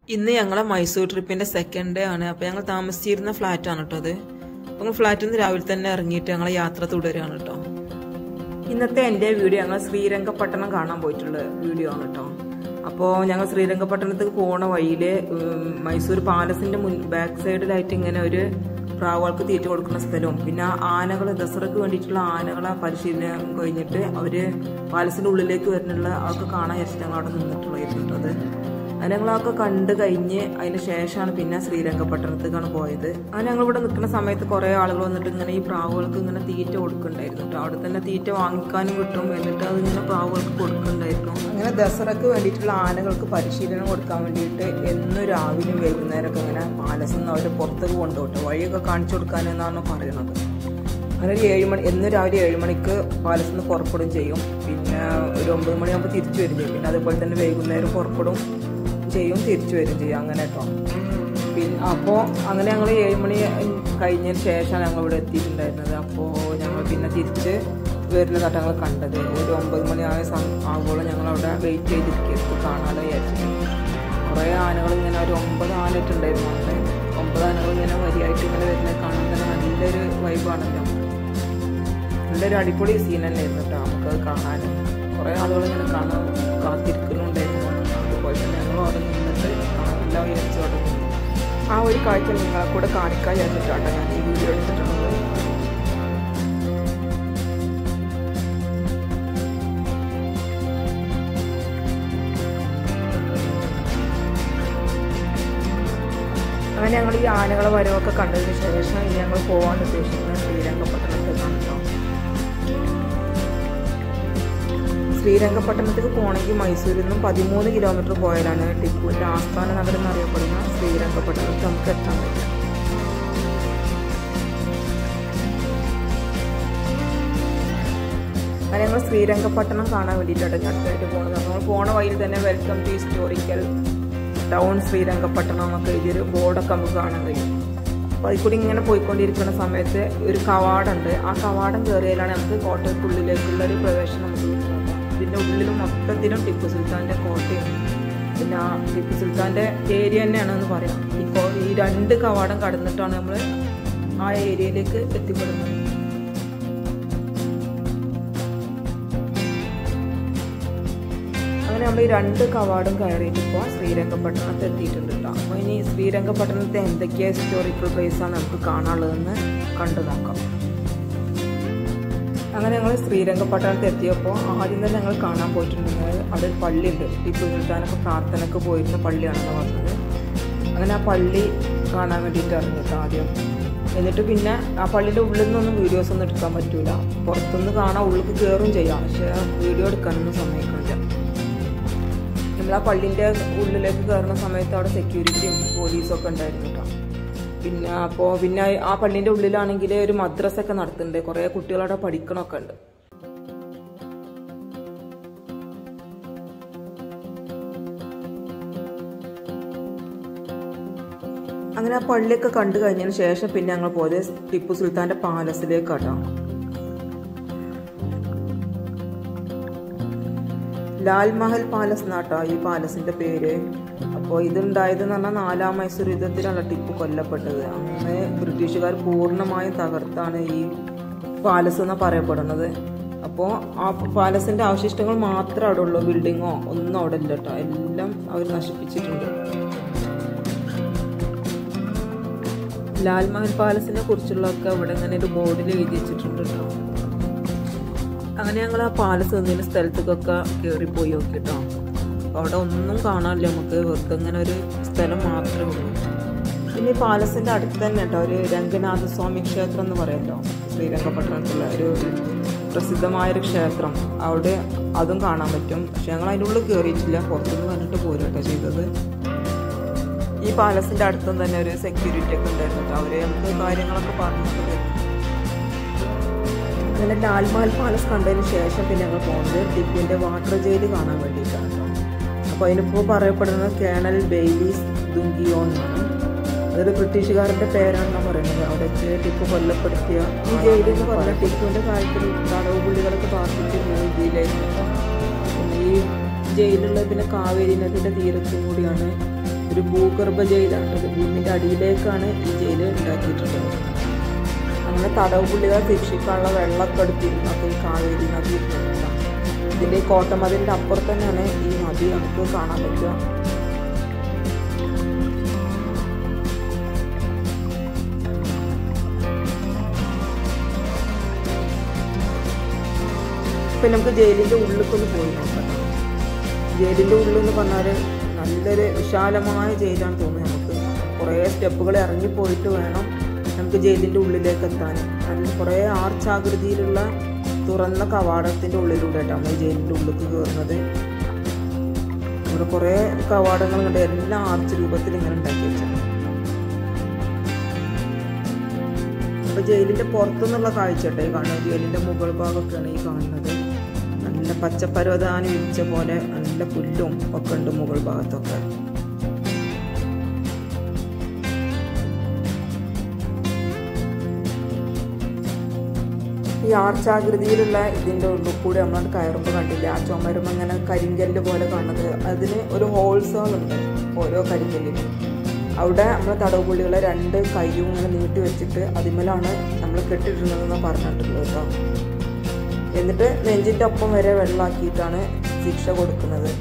ഇന്ന് ഞങ്ങളെ Mysore ട്രിപ്പിന്റെ second day ആണ് അപ്പൊ ഞങ്ങൾ താമസിച്ചിരുന്ന ഫ്ലാറ്റ് ആണ് കേട്ടോ അത് അപ്പൊ ഫ്ലാറ്റിൽ നിന്ന് രാവിലെ തന്നെ ഇറങ്ങിയിട്ട് ഞങ്ങൾ യാത്ര തുടരുകയാണ് കേട്ടോ ഇന്നത്തെ എൻ്റെ വീഡിയോ ഞങ്ങൾ ശ്രീരംഗപട്ടണം കാണാൻ പോയിട്ടുള്ള വീഡിയോ ആണ് കേട്ടോ അപ്പോൾ ഞങ്ങൾ ശ്രീരംഗപട്ടണത്തേക്ക് പോണ വഴിയിൽ മൈസൂർ പാലസിന്റെ മുൻ ബാക്ക് സൈഡിലായിട്ട് ഇങ്ങനെ ഒരു പ്രാവുകൾക്ക് തീറ്റ കൊടുക്കുന്ന സ്ഥലവും പിന്നെ ആനകൾ ദസറക്ക് വേണ്ടിയിട്ടുള്ള ആനകളെ പരിശീലനം കഴിഞ്ഞിട്ട് അവര് പാലസിന്റെ ഉള്ളിലേക്ക് വരുന്നുള്ള അതൊക്കെ കാണാൻ വിചാരിച്ചിട്ട് ഞങ്ങൾ അവിടെ നിന്നിട്ടുള്ളതായിരുന്നു അത് അങ്ങനെ ഞങ്ങളൊക്കെ കണ്ടു കഴിഞ്ഞ് അതിന് ശേഷമാണ് പിന്നെ ശ്രീരംഗപട്ടണത്തേക്കാണ് പോയത് അങ്ങനെ ഞങ്ങൾ ഇവിടെ നിൽക്കുന്ന സമയത്ത് കുറേ ആളുകൾ വന്നിട്ട് ഇങ്ങനെ ഈ പ്രാവുകൾക്ക് ഇങ്ങനെ തീറ്റ കൊടുക്കുന്നുണ്ടായിരുന്നു കേട്ടോ അവിടെ തന്നെ തീറ്റ വാങ്ങിക്കാനും കിട്ടും എന്നിട്ട് അതിങ്ങനെ പ്രാവുകൾക്ക് കൊടുക്കുന്നുണ്ടായിരുന്നു അങ്ങനെ ദസറക്ക് വേണ്ടിയിട്ടുള്ള ആനകൾക്ക് പരിശീലനം കൊടുക്കാൻ വേണ്ടിയിട്ട് എന്നും രാവിലെ വൈകുന്നേരമൊക്കെ ഇങ്ങനെ പാലസിൽ നിന്ന് അവർ പുറത്തേക്ക് കൊണ്ടുപോട്ടെ വഴിയൊക്കെ കാണിച്ചു കൊടുക്കാനെന്നാണ് പറയണത് അങ്ങനെ ഒരു ഏഴ് മണി എന്നും രാവിലെ ഏഴ് മണിക്ക് പാലസിൽ നിന്ന് പുറപ്പെടും ചെയ്യും പിന്നെ ഒരു ഒമ്പത് മണിയാകുമ്പോൾ തിരിച്ചു വരും ചെയ്യും പിന്നെ അതുപോലെ തന്നെ വൈകുന്നേരം പുറപ്പെടും ചെയ്യും തിരിച്ചു വരും ചെയ്യും അങ്ങനെ കേട്ടോ പിന്നെ അപ്പോൾ അങ്ങനെ ഞങ്ങൾ ഏഴ് മണി കഴിഞ്ഞതിന് ശേഷമാണ് ഞങ്ങൾ ഇവിടെ എത്തിയിട്ടുണ്ടായിരുന്നത് അപ്പോൾ ഞങ്ങൾ പിന്നെ തിരിച്ച് വരുന്നതായിട്ട് ഞങ്ങൾ കണ്ടത് ഒരു ഒമ്പത് മണിയായ ആകുമ്പോൾ ഞങ്ങൾ അവിടെ വെയിറ്റ് ചെയ്തിരിക്കും കാണാനോ വിചാരിച്ചിട്ട് കുറേ ആനകൾ ഇങ്ങനെ ഒരു ഒമ്പത് ആനയിട്ടുണ്ടായിരുന്നു അവിടെ ഒമ്പത് ആനകൾ ഇങ്ങനെ വരിയായിട്ട് ഇങ്ങനെ വരുന്നത് കാണാൻ തന്നെ നല്ലൊരു വൈബാണല്ലോ നല്ലൊരു അടിപൊളി സീൻ തന്നെയായിരുന്നു കേട്ടോ നമുക്കത് കാണാൻ കുറേ ആളുകൾ ഇങ്ങനെ കാണാൻ കാത്തിരിക്കുന്നുണ്ടായിരുന്നു അതുപോലെ തന്നെ ഞങ്ങൾ അവിടെ നിന്നിട്ട് എല്ലാം വിചാരിച്ചു അവിടെ നിന്നു ആ ഒരു കാഴ്ച നിങ്ങളെ കൂടെ കാണിക്കാൻ വിചാരിച്ചിട്ടാണ് ഞാൻ ഈ വീഡിയോ എടുത്തിട്ടുള്ളത് അങ്ങനെ ഞങ്ങൾ ഈ ആനകളെ വരവൊക്കെ കണ്ടതിന് ശേഷം ഇനി ഞങ്ങൾ പോകാൻ ഉദ്ദേശിക്കുന്നത് ശ്രീരംഗപട്ടണത്തേക്കാണ് കേട്ടോ ശ്രീരംഗപട്ടണത്തേക്ക് പോകണമെങ്കിൽ മൈസൂരിൽ നിന്നും പതിമൂന്ന് കിലോമീറ്റർ പോയാലാണ് ടിപ്പുവിൻ്റെ ആസ്ഥാന നഗരം എന്നറിയപ്പെടുന്ന ശ്രീരംഗപട്ടണത്തിൽ നമുക്ക് എത്താൻ പറ്റും അങ്ങനെ ഞങ്ങൾ ശ്രീരംഗപട്ടണം കാണാൻ വേണ്ടിയിട്ടാണ് അടുത്തായിട്ട് പോകുന്നത് നമ്മൾ പോണ വഴിയിൽ തന്നെ welcome to historical town Srirangapatnam എന്നൊക്കെ എഴുതിയൊരു ബോർഡൊക്കെ നമുക്ക് കാണാൻ കഴിയും അപ്പോൾ അതിൽ കൂടി ഇങ്ങനെ പോയിക്കൊണ്ടിരിക്കുന്ന സമയത്ത് ഒരു കവാടമുണ്ട് ആ കവാടം കയറിയാലാണ് നമുക്ക് കോട്ടയത്തുള്ളിലേക്കുള്ള ഒരു പ്രവേശനം നമുക്ക് കിട്ടുന്നത് ഇതിൻ്റെ ഉള്ളിൽ മൊത്തത്തിലും ടിപ്പു സുൽത്താൻ്റെ കോട്ടയും പിന്നെ ആ ടിപ്പു സുൽത്താൻ്റെ ഏരിയ തന്നെയാണെന്ന് പറയാം ഈ ഈ രണ്ട് കവാടം കടന്നിട്ടാണ് നമ്മൾ ആ ഏരിയയിലേക്ക് എത്തിപ്പെടുന്നത് അങ്ങനെ നമ്മൾ ഈ രണ്ട് കവാടും കയറിയിട്ട് ഇപ്പോൾ ശ്രീരംഗപട്ടണത്ത് എത്തിയിട്ടുണ്ട് കേട്ടോ അപ്പോൾ ഇനി ശ്രീരംഗപട്ടണത്തെ എന്തൊക്കെയാ ഹിസ്റ്റോറിക്കൽ പ്ലേസ് ആണ് നമുക്ക് കാണാനുള്ളതെന്ന് കണ്ടു നോക്കാം അങ്ങനെ ഞങ്ങൾ ശ്രീരംഗപട്ടണത്ത് എത്തിയപ്പോൾ ആദ്യം തന്നെ ഞങ്ങൾ കാണാൻ പോയിട്ടുണ്ടെങ്കിൽ അവിടെ ഒരു പള്ളിയുണ്ട് ടിപ്പു സുൽത്താനൊക്കെ പ്രാർത്ഥനയ്ക്ക് പോയിരുന്ന പള്ളിയാണെന്ന് പറഞ്ഞത് അങ്ങനെ ആ പള്ളി കാണാൻ വേണ്ടിയിട്ട് ഇറങ്ങിയിട്ട് ആദ്യം എന്നിട്ട് പിന്നെ ആ പള്ളിയുടെ ഉള്ളിൽ നിന്നൊന്നും വീഡിയോസ് ഒന്നും എടുക്കാൻ പറ്റൂല പുറത്തുനിന്ന് കാണാൻ ഉള്ളിൽ കയറും ചെയ്യാം പക്ഷേ വീഡിയോ എടുക്കാനൊന്നും സമ്മതിക്കണില്ല നമ്മൾ ആ പള്ളിൻ്റെ ഉള്ളിലേക്ക് കയറുന്ന സമയത്ത് അവിടെ സെക്യൂരിറ്റിയും പോലീസും ഒക്കെ ഉണ്ടായിരുന്നു കേട്ടോ പിന്നെ അപ്പോൾ പിന്നെ ആ പള്ളിൻ്റെ ഉള്ളിലാണെങ്കിൽ ഒരു മദ്രസ ഒക്കെ നടത്തുന്നുണ്ട് കുറേ കുട്ടികളവിടെ പഠിക്കണമൊക്കെ ഉണ്ട് അങ്ങനെ ആ പള്ളിയൊക്കെ കണ്ടു കഴിഞ്ഞതിന് ശേഷം പിന്നെ ഞങ്ങൾ പോയത് ടിപ്പു സുൽത്താന്റെ പാലസിലേക്കാട്ടോ ലാൽ മഹൽ പാലസ് എന്നാട്ടോ ഈ പാലസിന്റെ പേര് അപ്പോൾ ഇതുണ്ടായത് എന്ന് പറഞ്ഞാൽ നാലാം മൈസൂർ യുദ്ധത്തിലാണ് ടിപ്പു കൊല്ലപ്പെട്ടത് അന്ന് ബ്രിട്ടീഷുകാർ പൂർണ്ണമായും തകർത്താണ് ഈ പാലസ് എന്ന് പറയപ്പെടുന്നത് അപ്പോൾ ആ പാലസിന്റെ അവശിഷ്ടങ്ങൾ മാത്രമേ അവിടെ ഉള്ളൂ ബിൽഡിങ്ങോ ഒന്നും അവിടെ ഇല്ല കേട്ടോ എല്ലാം അവർ നശിപ്പിച്ചിട്ടുണ്ട് ലാൽമഹൽ പാലസിനെ കുറിച്ചുള്ളതൊക്കെ ഇവിടെ ഇങ്ങനെ ഒരു ബോർഡിൽ എഴുതി വെച്ചിട്ടുണ്ട് കേട്ടോ അങ്ങനെ ഞങ്ങൾ ആ പാലസ് നിന്നതിന് സ്ഥലത്തേക്കൊക്കെ കയറിപ്പോയി നോക്കി കേട്ടോ അവിടെ ഒന്നും കാണാനില്ല നമുക്ക് വെറുതെ ഇങ്ങനെ ഒരു സ്ഥലം മാത്രമേ ഉള്ളൂ പിന്നെ ഈ പാലസിന്റെ അടുത്ത് തന്നെ കേട്ടോ ഒരു രംഗനാഥ സ്വാമി ക്ഷേത്രം എന്ന് പറയുമല്ലോ ശ്രീരംഗപട്ടണത്തുള്ള ഒരു പ്രസിദ്ധമായൊരു ക്ഷേത്രം അവിടെ അതും കാണാൻ പറ്റും പക്ഷെ ഞങ്ങൾ അതിൻ്റെ ഉള്ളിൽ കയറിയിട്ടില്ല പുറത്തുനിന്ന് കണ്ടിട്ട് പോരും കേട്ടോ ചെയ്തത് ഈ പാലസിന്റെ അടുത്തും തന്നെ ഒരു സെക്യൂരിറ്റി ഒക്കെ ഉണ്ടായിരുന്നു അവര് നമുക്ക് കാര്യങ്ങളൊക്കെ പറഞ്ഞിട്ട് തരും അങ്ങനെ ലാൽമഹൽ പാലസ് കണ്ടതിന് ശേഷം പിന്നെ ഞങ്ങൾ പോകുന്നത് ടിപ്പുവിന്റെ വാട്ടർ ജയിൽ കാണാൻ വേണ്ടിയിട്ടാണ് കേട്ടോ അപ്പോൾ അതിനിപ്പോൾ പറയപ്പെടുന്നത് കേണൽ ബെയ്ലീസ് ദുങ്കിയോൺ എന്നാണ് അതൊരു ബ്രിട്ടീഷുകാരന്റെ പേരാണെന്നാണ് പറയുന്നത് അവിടെ വെച്ച് ടിപ്പു കൊല്ലപ്പെടുത്തിയ ഈ ജയിൽ എന്ന് പറഞ്ഞാൽ ടിപ്പുവിന്റെ കാര്യത്തിൽ തടവ് പുള്ളികളൊക്കെ പാർപ്പിച്ചിരുന്ന രീതിയിലായിരുന്നു പിന്നെ ഈ ജയിലുള്ള പിന്നെ കാവേരി നദിയുടെ തീരത്തും കൂടിയാണ് ഒരു ഭൂഗർഭ ജയിലാണ് ഇത് ഭൂമിൻ്റെ അടിയിലേക്കാണ് ഈ ജയിൽ ഉണ്ടാക്കിയിട്ടുള്ളത് അങ്ങനെ തടവ് പുള്ളികളെ ശിക്ഷിക്കാനുള്ള വെള്ളമൊക്കെ എടുത്തിരുന്നു അപ്പോൾ ഈ കാവേരി നദി ഇരുന്നിട്ടുണ്ടാകും ഇതിൻ്റെ ഈ കോട്ടമതിലിൻ്റെ അപ്പുറത്ത് തന്നെയാണ് ഈ നദി നമുക്ക് കാണാൻ പറ്റുക ഇപ്പം നമുക്ക് ജയിലിൻ്റെ ഉള്ളിലേക്കൊന്ന് പോയി നോക്കാം ജയിലിൻ്റെ ഉള്ളിൽ എന്ന് പറഞ്ഞാൽ നല്ലൊരു വിശാലമായ ജയിലാണ് തോന്നുന്നത് നമുക്ക് കുറേ സ്റ്റെപ്പുകൾ ഇറങ്ങി പോയിട്ട് വേണം നമുക്ക് ജയിലിൻ്റെ ഉള്ളിലേക്ക് എത്താൻ നല്ല കുറേ ആർച്ചാകൃതിയിലുള്ള തുറന്ന കവാടത്തിൻ്റെ ഉള്ളിലൂടെ ആയിട്ടാണ് നമ്മൾ ജയിലിൻ്റെ ഉള്ളിലേക്ക് കയറുന്നത് ഇവിടെ കുറേ കവാടങ്ങൾ കണ്ട് എല്ലാം ആർച്ച് രൂപത്തിൽ ഇങ്ങനെ ഉണ്ടാക്കി വെച്ചാണ് അപ്പോൾ ജയിലിൻ്റെ പുറത്തുനിന്നുള്ള കാഴ്ച കേട്ടോ ഈ കാണുന്നത് ജയിലിൻ്റെ മുകൾ ഭാഗമൊക്കെയാണ് ഈ കാണുന്നത് നല്ല പച്ചപ്പരവതാനി വിരിച്ച പോലെ നല്ല പുല്ലും ഒക്കെ ഉണ്ട് മുകൾ ഭാഗത്തൊക്കെ ഈ ആർച്ചാകൃതിയിലുള്ള ഇതിൻ്റെ ഉള്ളിൽ കൂടി നമ്മൾ കയറുമ്പോൾ കണ്ടില്ല ആ ചുമരും അങ്ങനെ കരിങ്കല്ല് പോലെ കാണുന്നത് അതിന് ഒരു ഹോൾസുകളുണ്ട് ഓരോ കരിങ്കല്ലിനും അവിടെ നമ്മൾ തടവുപുള്ളികളെ രണ്ട് കൈയും ഇങ്ങനെ നീട്ടി വെച്ചിട്ട് അതിമേലാണ് നമ്മൾ കെട്ടിട്ടുള്ളതെന്ന് പറഞ്ഞിട്ടുള്ളത് കേട്ടോ എന്നിട്ട് നെഞ്ചിൻ്റെ ഒപ്പം വരെ വെള്ളമാക്കിയിട്ടാണ് ശിക്ഷ കൊടുക്കുന്നത്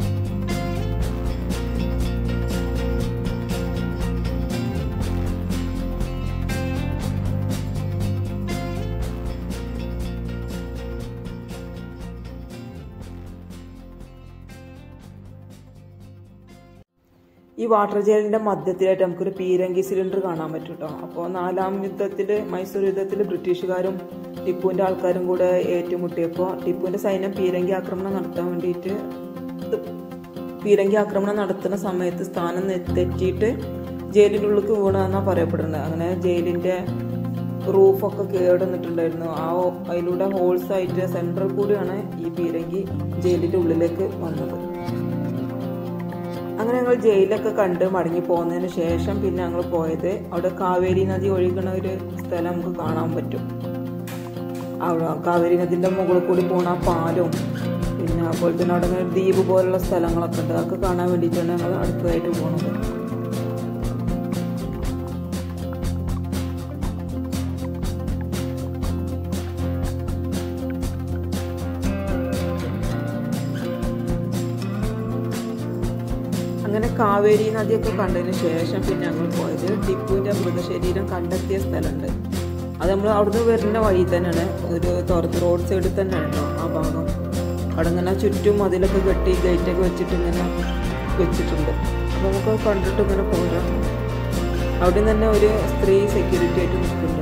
ഈ വാട്ടർ ജയിലിന്റെ മധ്യത്തിലായിട്ട് നമുക്കൊരു പീരങ്കി സിലിണ്ടർ കാണാൻ പറ്റും കേട്ടോ അപ്പോൾ നാലാം യുദ്ധത്തിൽ മൈസൂർ യുദ്ധത്തിൽ ബ്രിട്ടീഷുകാരും ടിപ്പുവിന്റെ ആൾക്കാരും കൂടെ ഏറ്റുമുട്ടിയപ്പോൾ ടിപ്പുവിന്റെ സൈന്യം പീരങ്കി ആക്രമണം നടത്താൻ വേണ്ടിയിട്ട് ഇത് പീരങ്കി ആക്രമണം നടത്തുന്ന സമയത്ത് സ്ഥാനം നെ- തെറ്റിയിട്ട് ജയിലിൻ്റെ ഉള്ളിലേക്ക് വീണെന്നാണ് പറയപ്പെടുന്നത് അങ്ങനെ ജയിലിന്റെ റൂഫൊക്കെ കേടുന്നിട്ടുണ്ടായിരുന്നു ആ ഓ- അതിലൂടെ ഹോൾസ് ആയിട്ട് സെൻട്രൽ കൂടിയാണ് ഈ പീരങ്കി ജയിലിന്റെ ഉള്ളിലേക്ക് വന്നത് അങ്ങനെ ഞങ്ങൾ ജയിലൊക്കെ കണ്ട് മടങ്ങി പോകുന്നതിന് ശേഷം പിന്നെ ഞങ്ങൾ പോയത് അവിടെ കാവേരി നദി ഒഴുകുന്ന ഒരു സ്ഥലം നമുക്ക് കാണാൻ പറ്റും അവിടെ കാവേരി നദിന്റെ മുകളിൽ കൂടി പോണ ആ പാലും പിന്നെ അതുപോലെ തന്നെ അവിടെ ഇങ്ങനെ ദ്വീപ് പോലുള്ള സ്ഥലങ്ങളൊക്കെ ഉണ്ട് അതൊക്കെ കാണാൻ വേണ്ടിയിട്ടാണ് ഞങ്ങൾ അടുത്തതായിട്ട് പോകുന്നത് അങ്ങനെ കാവേരി നദിയൊക്കെ കണ്ടതിന് ശേഷം പിന്നെ ഞങ്ങൾ പോയത് ടിപ്പുവിന്റെ മൃതശരീരം കണ്ടെത്തിയ സ്ഥലമുണ്ട് അത് നമ്മൾ അവിടുന്ന് വരുന്ന വഴി തന്നെയാണ് ഒരു തുറന്ന് റോഡ് സൈഡിൽ തന്നെയാണ് കേട്ടോ ആ ഭാഗം അവിടെ ഇങ്ങനെ ചുറ്റും അതിലൊക്കെ കെട്ടി ഗേറ്റൊക്കെ വെച്ചിട്ട് ഇങ്ങനെ വെച്ചിട്ടുണ്ട് അപ്പോൾ നമുക്ക് അത് കണ്ടിട്ട് ഇങ്ങനെ പോരാം അവിടെ തന്നെ ഒരു സ്ത്രീ സെക്യൂരിറ്റി ആയിട്ട് നിൽക്കുന്നുണ്ട്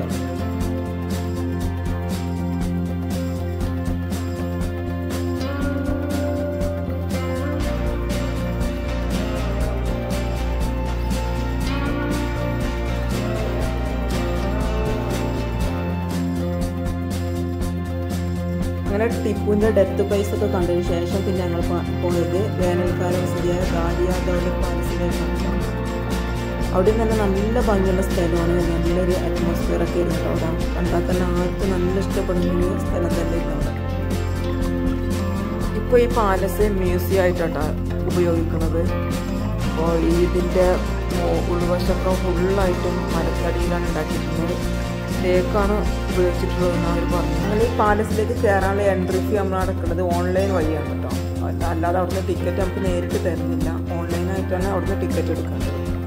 അങ്ങനെ ടിപ്പുവിൻ്റെ ഡെത്ത് പ്ലേസ് ഒക്കെ കണ്ടതിന് ശേഷം പിന്നെ ഞങ്ങൾ പോ- പോയത് വേനൽക്കാല വസതിയായ ഗാലിയ ഡെവലപ്പ് പാലസിലേക്കാണ് അവിടെ തന്നെ നല്ല ഭംഗിയുള്ള സ്ഥലമാണ് നല്ലൊരു അറ്റ്മോസ്ഫിയർ ഒക്കെ ഇരുന്നിട്ട് അവിടെ കണ്ടാൽ തന്നെ ആർക്കും നല്ല ഇഷ്ടപ്പെടുന്ന ഒരു സ്ഥലം തന്നെ ഇരുന്നു അവിടെ ഇപ്പോൾ ഈ പാലസ് മ്യൂസിയം ആയിട്ടാണ് ഉപയോഗിക്കുന്നത് അപ്പോൾ ഈ ഇതിൻ്റെ മോ- ഉൾവശമൊക്കെ ഫുള്ളായിട്ടും മരത്തടിയിലാണ് ഉണ്ടാക്കിയിട്ടുള്ളത് തേക്കാണ് ഉപയോഗിച്ചിട്ടുള്ളതെന്ന് അവർ പറഞ്ഞു അങ്ങനെ ഈ പാലസിലേക്ക് കയറാനുള്ള എൻട്രി ഫീ നമ്മൾ അടക്കുന്നത് ഓൺലൈൻ വഴിയാണ് കേട്ടോ അല്ല- അല്ലാതെ അവിടുന്ന് ടിക്കറ്റ് നമുക്ക് നേരിട്ട് തരുന്നില്ല ഓൺലൈനായിട്ടാണ് അവിടുന്ന് ടിക്കറ്റ് എടുക്കേണ്ടത്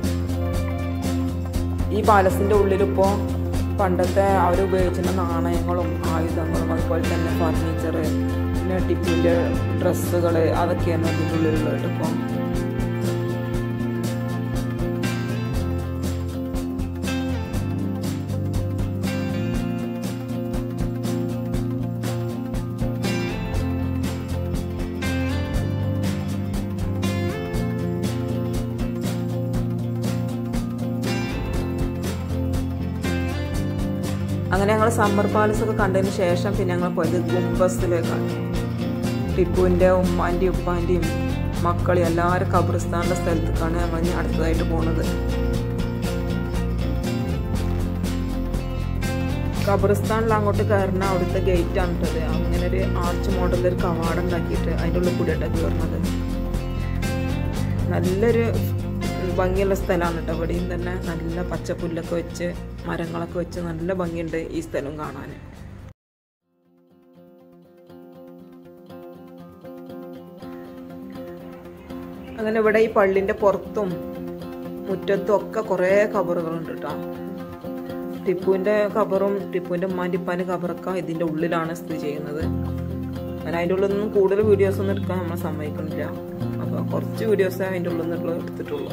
ഈ പാലസിൻ്റെ ഉള്ളിലിപ്പോൾ പണ്ടത്തെ അവർ ഉപയോഗിച്ചിരുന്ന നാണയങ്ങളും ആയുധങ്ങളും അതുപോലെ തന്നെ ഫർണിച്ചർ പിന്നെ ടിപ്പിൻ്റെ ഡ്രസ്സുകൾ അതൊക്കെയാണ് അതിൻ്റെ ഉള്ളിലുള്ളത് ഇപ്പോൾ അങ്ങനെ ഞങ്ങൾ സമ്മർ പാലസ് ഒക്കെ കണ്ടതിന് ശേഷം പിന്നെ ഞങ്ങൾ പോയത് ഗുംബസിലേക്കാണ് ടിപ്പുവിൻ്റെ ഉമ്മാൻ്റെയും ഉപ്പാൻ്റെയും മക്കളെയും എല്ലാവരും ഖബറിസ്ഥാനുള്ള സ്ഥലത്തേക്കാണ് ഞങ്ങൾ ഇനി അടുത്തതായിട്ട് പോകുന്നത് ഖബറിസ്ഥാനിൽ അങ്ങോട്ട് കയറുന്ന അവിടുത്തെ ഗേറ്റ് ആണ് ഇട്ടത് അങ്ങനെ ഒരു ആർച്ച് മോഡലിൽ ഒരു കവാടം ഉണ്ടാക്കിയിട്ട് അതിൻ്റെ ഉള്ളിൽ കൂടിയിട്ടാണ് കയറുന്നത് നല്ലൊരു ഭംഗിയുള്ള സ്ഥലമാണ് കേട്ടോ ഇവിടെയും തന്നെ നല്ല പച്ചപ്പുല്ലൊക്കെ വെച്ച് മരങ്ങളൊക്കെ വെച്ച് നല്ല ഭംഗിയുണ്ട് ഈ സ്ഥലം കാണാൻ അങ്ങനെ ഇവിടെ ഈ പള്ളിന്റെ പുറത്തും മുറ്റത്തും ഒക്കെ കുറേ കബറുകളുണ്ട് കേട്ടോ ടിപ്പുവിന്റെ കബറും ടിപ്പുവിന്റെ ഉമ്മാൻ്റെ ഉപ്പാൻ്റെ കബറൊക്കെ ഇതിന്റെ ഉള്ളിലാണ് സ്ഥിതി ചെയ്യുന്നത് അങ്ങനെ അതിൻ്റെ ഉള്ളിൽ നിന്നും കൂടുതൽ വീഡിയോസ് ഒന്നും എടുക്കാൻ നമ്മൾ സമ്മതിക്കുന്നില്ല അപ്പോൾ കുറച്ച് വീഡിയോസ് അതിൻ്റെ ഉള്ളിൽ നിന്നുള്ള എടുത്തിട്ടുള്ളൂ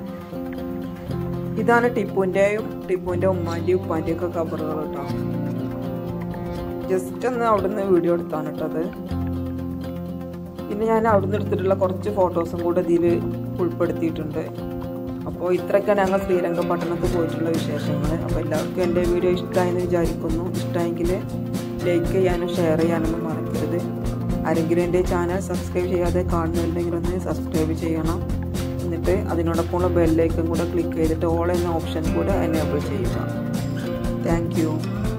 ഇതാണ് ടിപ്പുവിൻ്റെയും ടിപ്പുവിൻ്റെ ഉമ്മാൻ്റെയും ഉപ്പാൻ്റെയും ഒക്കെ കബറുകൾ കേട്ടോ ജസ്റ്റ് ഒന്ന് അവിടുന്ന് വീഡിയോ എടുത്താണ് കേട്ടത് പിന്നെ ഞാൻ അവിടുന്ന് എടുത്തിട്ടുള്ള കുറച്ച് ഫോട്ടോസും കൂടെ ഇതിൽ ഉൾപ്പെടുത്തിയിട്ടുണ്ട് അപ്പോൾ ഇത്രയൊക്കെ ഞങ്ങൾ ശ്രീരംഗം പട്ടണത്തിൽ പോയിട്ടുള്ള വിശേഷങ്ങൾ അപ്പോൾ എല്ലാവർക്കും എൻ്റെ വീഡിയോ ഇഷ്ടമായെന്ന് വിചാരിക്കുന്നു ഇഷ്ടമായെങ്കിൽ ലൈക്ക് ചെയ്യാനും ഷെയർ ചെയ്യാനൊന്നും മറക്കരുത് ആരെങ്കിലും എൻ്റെ ചാനൽ സബ്സ്ക്രൈബ് ചെയ്യാതെ കാണുന്നുണ്ടെങ്കിൽ ഒന്ന് സബ്സ്ക്രൈബ് ചെയ്യണം എന്നിട്ട് അതിനോടൊപ്പമുള്ള ബെല്ലേക്കും കൂടെ ക്ലിക്ക് ചെയ്തിട്ട് ഓൾ എന്ന ഓപ്ഷൻ കൂടെ എനേബിൾ ചെയ്യുക താങ്ക്